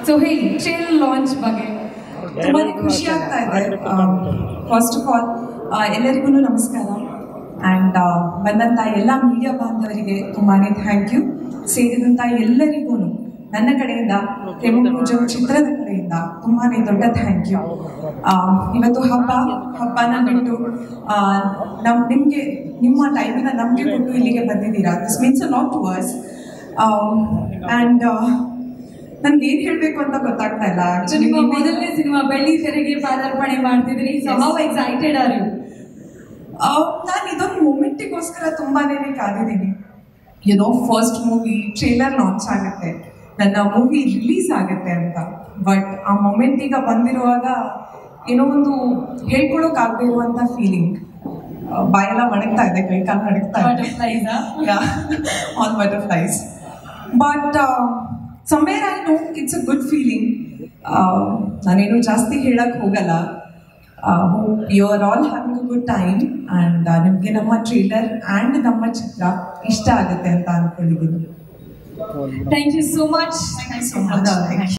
So ಹೇಳಿ trailer launch ಬಗ್ಗೆ ತುಂಬಾ ಖುಷಿ ಆಗ್ತಾ ಇದೆ ಫಸ್ಟ್ ಆಫ್ ಆಲ್ ಎಲ್ಲರಿಗೂ ನಮಸ್ಕಾರ ಆ್ಯಂಡ್ ಬಂದಂಥ ಎಲ್ಲ ಮೀಡಿಯಾ ಬಾಂಧವರಿಗೆ ತುಂಬಾ ಥ್ಯಾಂಕ್ ಯು ಸೇರಿದಂಥ ಎಲ್ಲರಿಗೂ ನನ್ನ ಕಡೆಯಿಂದ ಪ್ರೇಮ ಪೂಜೆ ಚಿತ್ರದ ಕಡೆಯಿಂದ ತುಂಬಾ ದೊಡ್ಡ ಥ್ಯಾಂಕ್ಯು ಇವತ್ತು ಹಬ್ಬ ಹಬ್ಬನ ಬಿಟ್ಟು ನಮ್ ನಿಮಗೆ ನಿಮ್ಮ ಟೈಮನ್ನ ನಮಗೆ ಕೊಟ್ಟು ಇಲ್ಲಿಗೆ ಬಂದಿದ್ದೀರಾ this means a lot to ವರ್ಸ್ ಆ್ಯಂಡ್ ನನ್ಗೆ ಏನ್ ಹೇಳ್ಬೇಕು ಅಂತ ಗೊತ್ತಾಗ್ತಾ ಇಲ್ಲ ಸೊ ಆಕ್ಚುಲಿ ನಿಮ್ಮ ಮೊದಲನೇ ಸಿನಿಮಾ ಬೆಳ್ಳಿ ತೆರೆಗೆ ಪಾದಾರ್ಪಣೆ ಮಾಡ್ತಿದ್ರಿ so how excited are you ನಾನು ಇದೊಂದು ಮೂಮೆಂಟಿಗೋಸ್ಕರ ತುಂಬಾನೇ ಕಾದಿದ್ದೀನಿ ಏನೋ ಫಸ್ಟ್ ಮೂವಿ ಟ್ರೇಲರ್ ಲಾಂಚ್ ಆಗುತ್ತೆ ನನ್ನ ಮೂವಿ ರಿಲೀಸ್ ಆಗುತ್ತೆ ಅಂತ ಬಟ್ ಆ ಮೊಮೆಂಟ್ ಈಗ ಬಂದಿರುವಾಗ ಏನೋ ಒಂದು ಹೇಳ್ಕೊಳಕ್ ಆಗದೆ ಇರುವಂತ ಫೀಲಿಂಗ್ ಬಾಯೆಲ್ಲ ಒಣಗ್ತಾ ಇದೆ ಕೈ ಕಾಲು ನಡಗ್ತಾ ಇದೆ butterflies on butterflies but somewhere I know it's a good feeling ನಾನೇನು ಜಾಸ್ತಿ ಹೇಳಕ್ ಹೋಗಲ್ಲ hope you are all having a good time and ನಿಮಗೆ ನಮ್ಮ ಟ್ರೇಲರ್ ಆ್ಯಂಡ್ ನಮ್ಮ ಚಿತ್ರ ಇಷ್ಟ ಆಗುತ್ತೆ ಅಂತ ಅನ್ಕೊಂಡಿದ್ದೀನಿ thank you so much Thank you so much.